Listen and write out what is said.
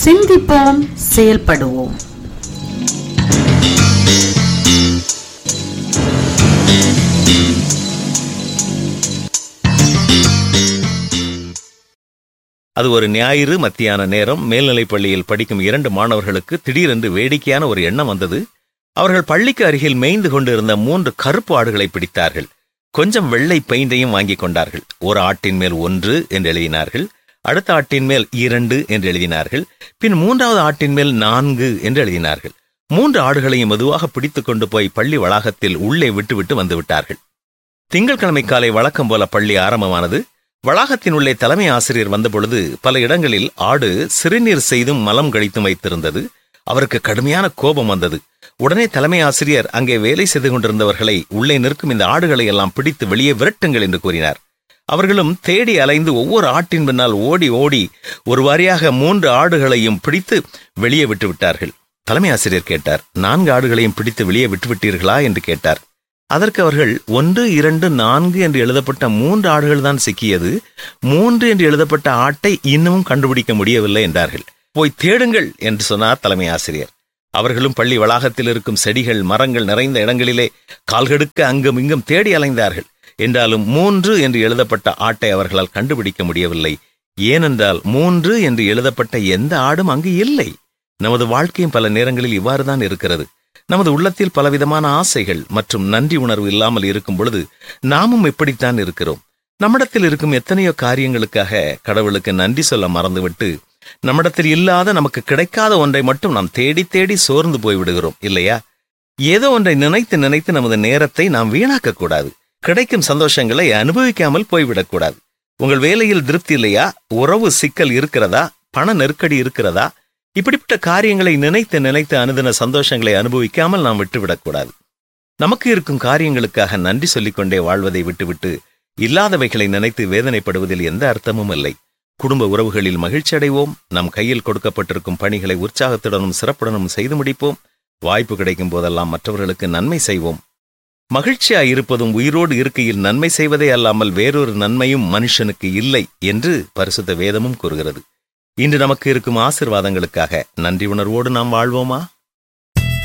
சிந்திப்போம் செயல்படுவோம் அது ஒரு ஞாயிறு மத்தியான நேரம் மேல்நிலைப் பள்ளியில் படிக்கும் இரண்டு மாணவர்களுக்கு திடீரென்று வேடிக்கையான ஒரு எண்ணம் வந்தது அவர்கள் பள்ளிக்கு அருகில் மேய்ந்து கொண்டிருந்த மூன்று கருப்பு ஆடுகளை பிடித்தார்கள் கொஞ்சம் வெள்ளை பெயிண்டையும் வாங்கிக் கொண்டார்கள் ஒரு ஆட்டின் மேல் ஒன்று என்று எழுதினார்கள் அடுத்த ஆட்டின் மேல் இரண்டு என்று எழுதினார்கள் பின் மூன்றாவது ஆட்டின் மேல் நான்கு என்று எழுதினார்கள் மூன்று ஆடுகளையும் மெதுவாக பிடித்துக் கொண்டு போய் பள்ளி வளாகத்தில் உள்ளே விட்டுவிட்டு வந்து விட்டார்கள் திங்கட்கிழமை காலை வழக்கம் போல பள்ளி ஆரம்பமானது வளாகத்தின் உள்ளே தலைமை ஆசிரியர் வந்தபொழுது பல இடங்களில் ஆடு சிறுநீர் செய்தும் மலம் கழித்தும் வைத்திருந்தது அவருக்கு கடுமையான கோபம் வந்தது உடனே தலைமை ஆசிரியர் அங்கே வேலை செய்து கொண்டிருந்தவர்களை உள்ளே நிற்கும் இந்த ஆடுகளை எல்லாம் பிடித்து வெளியே விரட்டுங்கள் என்று கூறினார் அவர்களும் தேடி அலைந்து ஒவ்வொரு ஆட்டின் பின்னால் ஓடி ஓடி ஒரு வாரியாக மூன்று ஆடுகளையும் பிடித்து வெளியே விட்டு விட்டார்கள் தலைமை ஆசிரியர் கேட்டார் நான்கு ஆடுகளையும் பிடித்து வெளியே விட்டுவிட்டீர்களா என்று கேட்டார் அதற்கு அவர்கள் ஒன்று இரண்டு நான்கு என்று எழுதப்பட்ட மூன்று ஆடுகள் தான் சிக்கியது மூன்று என்று எழுதப்பட்ட ஆட்டை இன்னமும் கண்டுபிடிக்க முடியவில்லை என்றார்கள் போய் தேடுங்கள் என்று சொன்னார் தலைமை ஆசிரியர் அவர்களும் பள்ளி வளாகத்தில் இருக்கும் செடிகள் மரங்கள் நிறைந்த இடங்களிலே கால்கெடுக்க அங்கும் இங்கும் தேடி அலைந்தார்கள் என்றாலும் மூன்று என்று எழுதப்பட்ட ஆட்டை அவர்களால் கண்டுபிடிக்க முடியவில்லை ஏனென்றால் மூன்று என்று எழுதப்பட்ட எந்த ஆடும் அங்கு இல்லை நமது வாழ்க்கையும் பல நேரங்களில் இவ்வாறுதான் இருக்கிறது நமது உள்ளத்தில் பலவிதமான ஆசைகள் மற்றும் நன்றி உணர்வு இல்லாமல் இருக்கும் பொழுது நாமும் இப்படித்தான் இருக்கிறோம் நம்மிடத்தில் இருக்கும் எத்தனையோ காரியங்களுக்காக கடவுளுக்கு நன்றி சொல்ல மறந்துவிட்டு நம்மிடத்தில் இல்லாத நமக்கு கிடைக்காத ஒன்றை மட்டும் நாம் தேடி தேடி சோர்ந்து போய்விடுகிறோம் இல்லையா ஏதோ ஒன்றை நினைத்து நினைத்து நமது நேரத்தை நாம் வீணாக்க கூடாது கிடைக்கும் சந்தோஷங்களை அனுபவிக்காமல் போய்விடக்கூடாது உங்கள் வேலையில் திருப்தி இல்லையா உறவு சிக்கல் இருக்கிறதா பண நெருக்கடி இருக்கிறதா இப்படிப்பட்ட காரியங்களை நினைத்து நினைத்து அனுதின சந்தோஷங்களை அனுபவிக்காமல் நாம் விட்டுவிடக்கூடாது நமக்கு இருக்கும் காரியங்களுக்காக நன்றி சொல்லிக்கொண்டே வாழ்வதை விட்டுவிட்டு இல்லாதவைகளை நினைத்து வேதனைப்படுவதில் எந்த அர்த்தமும் இல்லை குடும்ப உறவுகளில் மகிழ்ச்சி அடைவோம் நம் கையில் கொடுக்கப்பட்டிருக்கும் பணிகளை உற்சாகத்துடனும் சிறப்புடனும் செய்து முடிப்போம் வாய்ப்பு கிடைக்கும் போதெல்லாம் மற்றவர்களுக்கு நன்மை செய்வோம் மகிழ்ச்சியாய் இருப்பதும் உயிரோடு இருக்கையில் நன்மை செய்வதே அல்லாமல் வேறொரு நன்மையும் மனுஷனுக்கு இல்லை என்று பரிசுத்த வேதமும் கூறுகிறது இன்று நமக்கு இருக்கும் ஆசிர்வாதங்களுக்காக நன்றி உணர்வோடு நாம் வாழ்வோமா